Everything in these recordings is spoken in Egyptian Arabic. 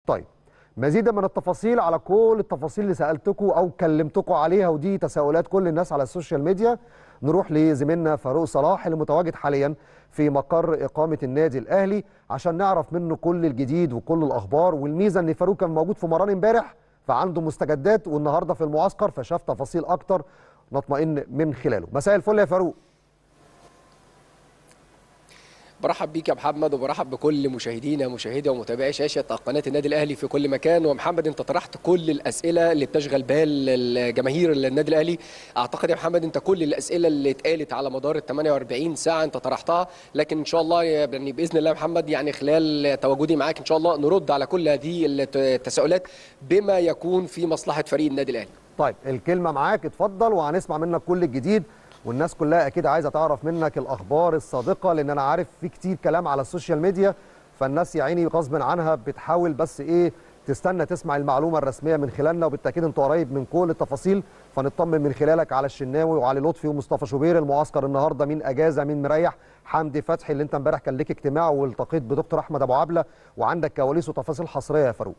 طيب مزيدا من التفاصيل على كل التفاصيل اللي سالتكم او كلمتكم عليها ودي تساؤلات كل الناس على السوشيال ميديا نروح لزميلنا فاروق صلاح اللي متواجد حاليا في مقر اقامه النادي الاهلي عشان نعرف منه كل الجديد وكل الاخبار والميزه ان فاروق كان موجود في مران امبارح فعنده مستجدات والنهارده في المعسكر فشاف تفاصيل اكتر نطمئن من خلاله مساء الفل يا فاروق برحب بيك يا محمد وبرحب بكل مشاهدينا مشاهدي ومتابعي شاشه قناه النادي الاهلي في كل مكان ومحمد انت طرحت كل الاسئله اللي بتشغل بال الجماهير النادي الاهلي اعتقد يا محمد انت كل الاسئله اللي اتقالت على مدار ال 48 ساعه انت طرحتها لكن ان شاء الله يعني باذن الله يا محمد يعني خلال تواجدي معاك ان شاء الله نرد على كل هذه التساؤلات بما يكون في مصلحه فريق النادي الاهلي طيب الكلمه معاك اتفضل وهنسمع منك كل الجديد والناس كلها اكيد عايزه تعرف منك الاخبار الصادقه لان انا عارف في كتير كلام على السوشيال ميديا فالناس يا عيني غصب عنها بتحاول بس ايه تستنى تسمع المعلومه الرسميه من خلالنا وبالتاكيد انت قريب من كل التفاصيل فنطمن من خلالك على الشناوي وعلي لطفي ومصطفى شوبير المعسكر النهارده مين اجازه مين مريح حمدي فتحي اللي انت امبارح كان ليك اجتماع والتقيت بدكتور احمد ابو عبله وعندك كواليس وتفاصيل حصريه يا فاروق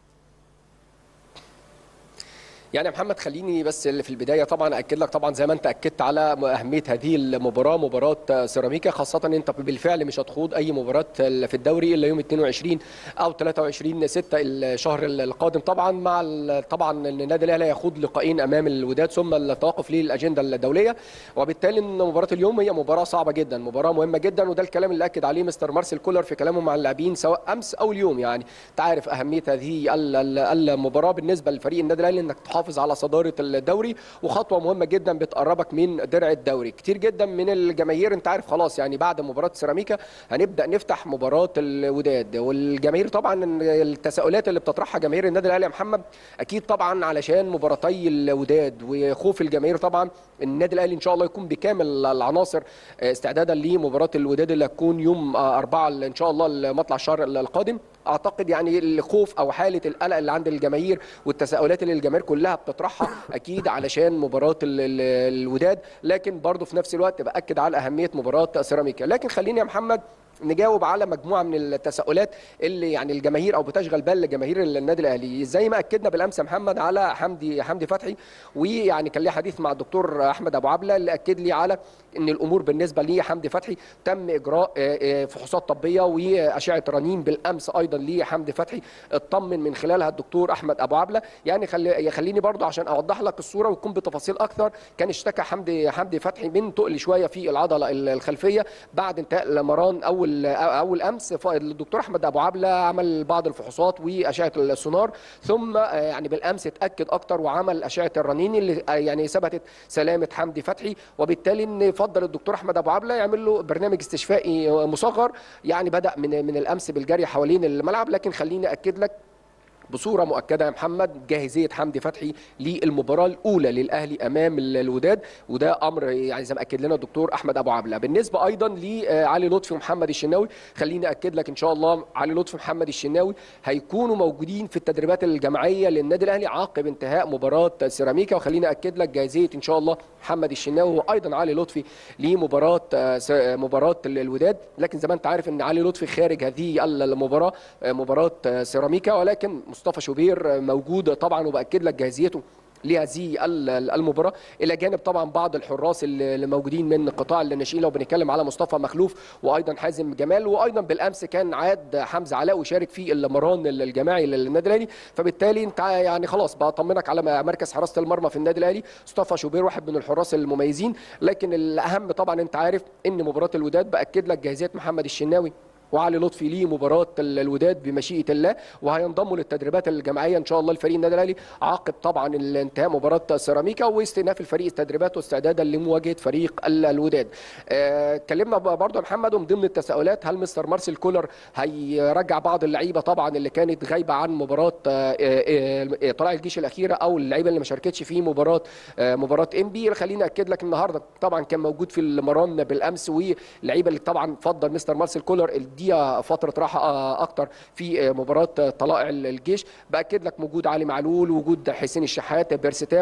يعني يا محمد خليني بس في البدايه طبعا اكد لك طبعا زي ما انت اكدت على اهميه هذه المباراه مباراه سيراميكا خاصه انت بالفعل مش هتخوض اي مباراه في الدوري الا يوم 22 او 23 6 الشهر القادم طبعا مع طبعا النادي الاهلي هيخوض لقاءين امام الوداد ثم التوقف للاجنده الدوليه وبالتالي ان مباراه اليوم هي مباراه صعبه جدا مباراه مهمه جدا وده الكلام اللي اكد عليه مستر مارسيل كولر في كلامه مع اللاعبين سواء امس او اليوم يعني انت عارف اهميه هذه المباراه بالنسبه لفريق النادي الاهلي انك تحافظ على صداره الدوري وخطوه مهمه جدا بتقربك من درع الدوري كتير جدا من الجماهير انت عارف خلاص يعني بعد مباراه سيراميكا هنبدا نفتح مباراه الوداد والجماهير طبعا التساؤلات اللي بتطرحها جماهير النادي الاهلي يا محمد اكيد طبعا علشان مباراتي الوداد وخوف الجماهير طبعا النادي الاهلي ان شاء الله يكون بكامل العناصر استعدادا لمباراه الوداد اللي هتكون يوم 4 ان شاء الله مطلع الشهر القادم اعتقد يعني الخوف او حاله القلق اللي عند الجماهير والتساؤلات اللي الجماهير كلها بتطرحها اكيد علشان مباراه الوداد لكن برضه في نفس الوقت باكد على اهميه مباراه سيراميكا لكن خليني يا محمد نجاوب على مجموعه من التساؤلات اللي يعني الجماهير او بتشغل بال جماهير النادي الاهلي زي ما اكدنا بالامس يا محمد على حمدي حمدي فتحي ويعني كان لي حديث مع الدكتور احمد ابو عبله اللي اكد لي على ان الامور بالنسبه لي حمدي فتحي تم اجراء فحوصات طبيه واشعه رنين بالامس ايضا لحمدي فتحي اطمن من خلالها الدكتور احمد ابو عبله يعني خلي يخليني برضو عشان اوضح لك الصوره وتكون بتفاصيل اكثر كان اشتكى حمدي حمدي فتحي من تقل شويه في العضله الخلفيه بعد انتهاء المران اول اول امس الدكتور احمد ابو عبله عمل بعض الفحوصات واشعه السونار ثم يعني بالامس اتاكد اكتر وعمل اشعه الرنين اللي يعني ثبتت سلامه حمدي فتحي وبالتالي ان فضل الدكتور احمد ابو عبله يعمل له برنامج استشفائي مصغر يعني بدا من من الامس بالجري حوالين الملعب لكن خليني اكد لك بصوره مؤكده يا محمد جاهزيه حمدي فتحي للمباراه الاولى للاهلي امام الوداد وده امر يعني زي ما اكد لنا الدكتور احمد ابو عبله بالنسبه ايضا لعلي لطفي ومحمد الشناوي خليني اكد لك ان شاء الله علي لطفي ومحمد الشناوي هيكونوا موجودين في التدريبات الجماعيه للنادي الاهلي عقب انتهاء مباراه سيراميكا وخليني اكد لك جاهزيه ان شاء الله محمد الشناوي وايضا علي لطفي لمباراه مباراه الوداد لكن زي ما انت عارف ان علي لطفي خارج هذه المباراه مباراه سيراميكا ولكن مصطفى شوبير موجود طبعا وباكد لك جاهزيته لهذه المباراه الى جانب طبعا بعض الحراس اللي موجودين من قطاع الناشئين لو بنتكلم على مصطفى مخلوف وايضا حازم جمال وايضا بالامس كان عاد حمزه علاء وشارك في المران الجماعي للنادي الاهلي فبالتالي انت يعني خلاص بطمنك على مركز حراسه المرمى في النادي الاهلي مصطفى شوبير واحد من الحراس المميزين لكن الاهم طبعا انت عارف ان مباراه الوداد باكد لك جاهزيه محمد الشناوي وعلي لطفي ليه مباراه الوداد بمشيئه الله وهينضموا للتدريبات الجماعيه ان شاء الله لفريق النادي الاهلي عقب طبعا انتهاء مباراه سيراميكا واستئناف الفريق التدريبات واستعدادا لمواجهه فريق الوداد. اتكلمنا آه برضه يا محمد ومن ضمن التساؤلات هل مستر مارسيل كولر هيرجع بعض اللعيبه طبعا اللي كانت غايبه عن مباراه آه آه طلائع الجيش الاخيره او اللعيبه اللي ما شاركتش في مباراه مباراه ام بي خليني اكد لك النهارده طبعا كان موجود في المران بالامس واللعيبه اللي طبعا فضل مستر مارسيل كولر دي فتره راحه اكتر في مباراه طلائع الجيش باكد لك وجود علي معلول وجود حسين الشحات بيرستاو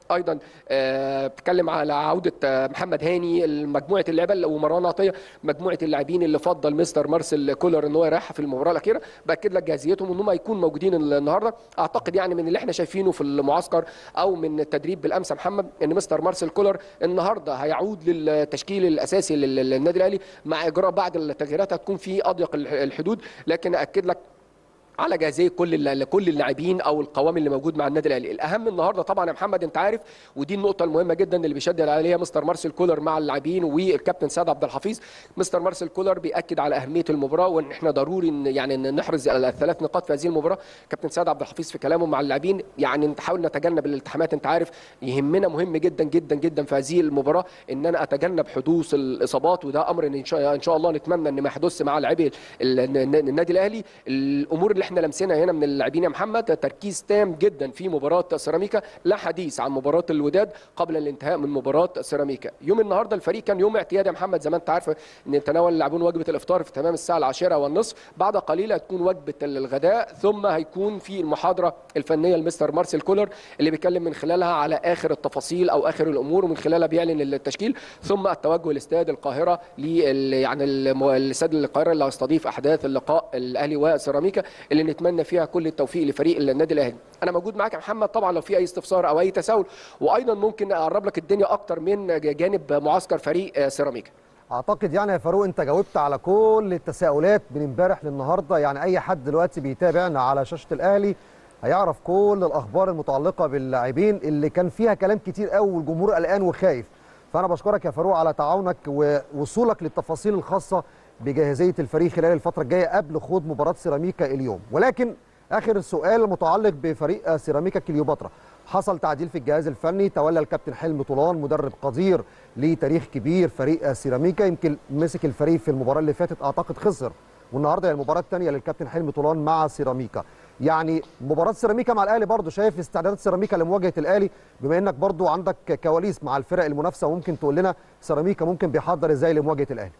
ايضا آه، بتتكلم على عوده آه، محمد هاني مجموعه اللعيبه ومروان عطيه مجموعه اللاعبين اللي فضل مستر مارسيل كولر ان هو يريحها في المباراه الاخيره باكد لك جاهزيتهم ان هم يكونوا موجودين النهارده اعتقد يعني من اللي احنا شايفينه في المعسكر او من التدريب بالامس يا محمد ان مستر مارسيل كولر النهارده هيعود للتشكيل الاساسي لل- للنادي الاهلي مع اجراء بعض التغييرات هتكون في اضيق الح- الحدود لكن اكد لك على جاهزيه كل الل- كل اللاعبين او القوام اللي موجود مع النادي الاهلي الاهم النهارده طبعا يا محمد انت عارف ودي النقطه المهمه جدا اللي بيشدد عليها مستر مارسيل كولر مع اللاعبين والكابتن سعد عبد الحفيظ مستر مارسيل كولر بياكد على اهميه المباراه وان احنا ضروري ان يعني ان نحرز الثلاث نقاط في هذه المباراه كابتن سعد عبد الحفيظ في كلامه مع اللاعبين يعني نحاول نتجنب الالتحامات انت عارف يهمنا مهم جدا جدا جدا في هذه المباراه ان انا اتجنب حدوث الاصابات وده امر ان شاء ان شاء الله نتمنى ان ما يحدث مع لاعبي ال- النادي الاهلي الامور اللي احنا لمسنا هنا من اللاعبين يا محمد تركيز تام جدا في مباراه سيراميكا لا حديث عن مباراه الوداد قبل الانتهاء من مباراه سيراميكا يوم النهارده الفريق كان يوم اعتياد يا محمد زي ما انت عارف ان تناول اللاعبون وجبه الافطار في تمام الساعه العاشرة والنصف بعد قليل هتكون وجبه الغداء ثم هيكون في المحاضره الفنيه لمستر مارسيل كولر اللي بيتكلم من خلالها على اخر التفاصيل او اخر الامور ومن خلالها بيعلن التشكيل ثم التوجه لاستاد القاهره لل يعني المو- الاستاد القاهره اللي هيستضيف احداث اللقاء الاهلي وسيراميكا اللي نتمنى فيها كل التوفيق لفريق النادي الاهلي انا موجود معاك يا محمد طبعا لو في اي استفسار او اي تساؤل وايضا ممكن اقرب لك الدنيا اكتر من جانب معسكر فريق آه، سيراميكا اعتقد يعني يا فاروق انت جاوبت على كل التساؤلات من امبارح للنهارده يعني اي حد دلوقتي بيتابعنا على شاشه الاهلي هيعرف كل الاخبار المتعلقه باللاعبين اللي كان فيها كلام كتير قوي والجمهور قلقان وخايف فانا بشكرك يا فاروق على تعاونك ووصولك للتفاصيل الخاصه بجاهزيه الفريق خلال الفتره الجايه قبل خوض مباراه سيراميكا اليوم ولكن اخر سؤال متعلق بفريق سيراميكا كليوباترا حصل تعديل في الجهاز الفني تولى الكابتن حلمي طولان مدرب قدير لتاريخ كبير فريق سيراميكا يمكن مسك الفريق في المباراه اللي فاتت اعتقد خسر والنهارده هي المباراه الثانيه للكابتن حلمي طولان مع سيراميكا يعني مباراه سيراميكا مع الاهلي برضو شايف استعدادات سيراميكا لمواجهه الاهلي بما انك برضو عندك كواليس مع الفرق المنافسه وممكن تقول لنا سيراميكا ممكن بيحضر ازاي لمواجهه الاهلي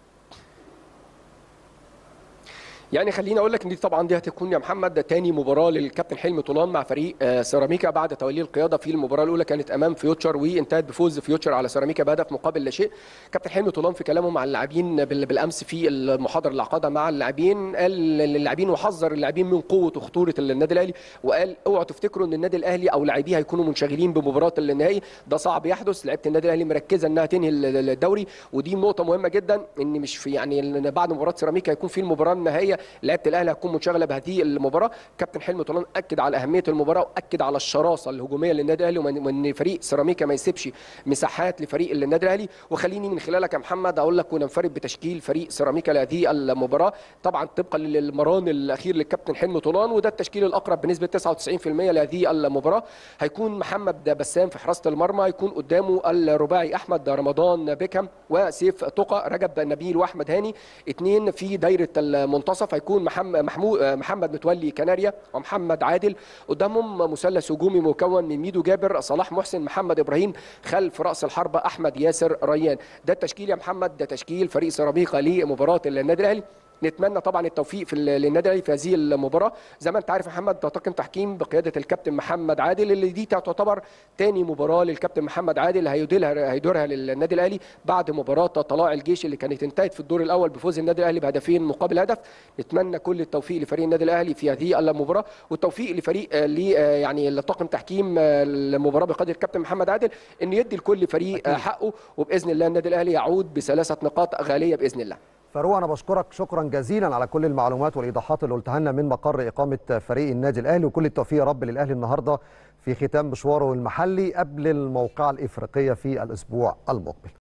يعني خليني اقول لك ان دي طبعا دي هتكون يا محمد تاني مباراه للكابتن حلمي طولان مع فريق آه، سيراميكا بعد توليه القياده في المباراه الاولى كانت امام فيوتشر وانتهت بفوز فيوتشر على سيراميكا بهدف مقابل لا شيء كابتن حلمي طولان في كلامه مع اللاعبين بال- بالامس في المحاضره اللي عقدها مع اللاعبين قال للاعبين وحذر اللاعبين من قوه وخطوره النادي الاهلي وقال اوعوا تفتكروا ان النادي الاهلي او لاعبيه هيكونوا منشغلين بمباراه النهائي ده صعب يحدث لعيبه النادي الاهلي مركزه انها تنهي ال- ال- الدوري ودي نقطه مهمه جدا ان مش في يعني إن بعد مباراه سيراميكا هيكون في المباراه النهائيه لعيبه الاهلي هتكون منشغله بهذه المباراه كابتن حلمي طولان اكد على اهميه المباراه واكد على الشراسه الهجوميه للنادي الاهلي ومن- وان فريق سيراميكا ما يسيبش مساحات لفريق النادي الاهلي وخليني من خلالك يا محمد اقول لك وننفرد بتشكيل فريق سيراميكا لهذه المباراه طبعا طبقا للمران الاخير للكابتن حلمي طولان وده التشكيل الاقرب بنسبه 99% لهذه المباراه هيكون محمد بسام في حراسه المرمى هيكون قدامه الرباعي احمد رمضان بيكهام وسيف تقى رجب نبيل واحمد هاني اثنين في دايره المنتصف هيكون محمد محمود محمد متولي كناريا ومحمد عادل قدامهم مثلث هجومي مكون من ميدو جابر صلاح محسن محمد ابراهيم خلف راس الحربه احمد ياسر ريان ده التشكيل يا محمد ده تشكيل فريق سيراميكا لمباراه النادي الاهلي نتمنى طبعا التوفيق في ال- للنادي الاهلي في هذه المباراه زي ما انت عارف يا محمد ده طاقم تحكيم بقياده الكابتن محمد عادل اللي دي تعتبر تاني مباراه للكابتن محمد عادل هيديرها هيدورها للنادي الاهلي بعد مباراه طلائع الجيش اللي كانت انتهت في الدور الاول بفوز النادي الاهلي بهدفين مقابل هدف نتمنى كل التوفيق لفريق النادي الاهلي في هذه المباراه والتوفيق لفريق آه، ل آه، يعني لطاقم تحكيم آه، المباراه بقياده الكابتن محمد عادل ان يدي لكل فريق آه، حقه وباذن الله النادي الاهلي يعود بثلاثه نقاط غاليه باذن الله فاروق انا بشكرك شكرا جزيلا على كل المعلومات والايضاحات اللي قلتها لنا من مقر اقامه فريق النادي الاهلي وكل التوفيق يا رب للاهلي النهارده في ختام مشواره المحلي قبل الموقعه الافريقيه في الاسبوع المقبل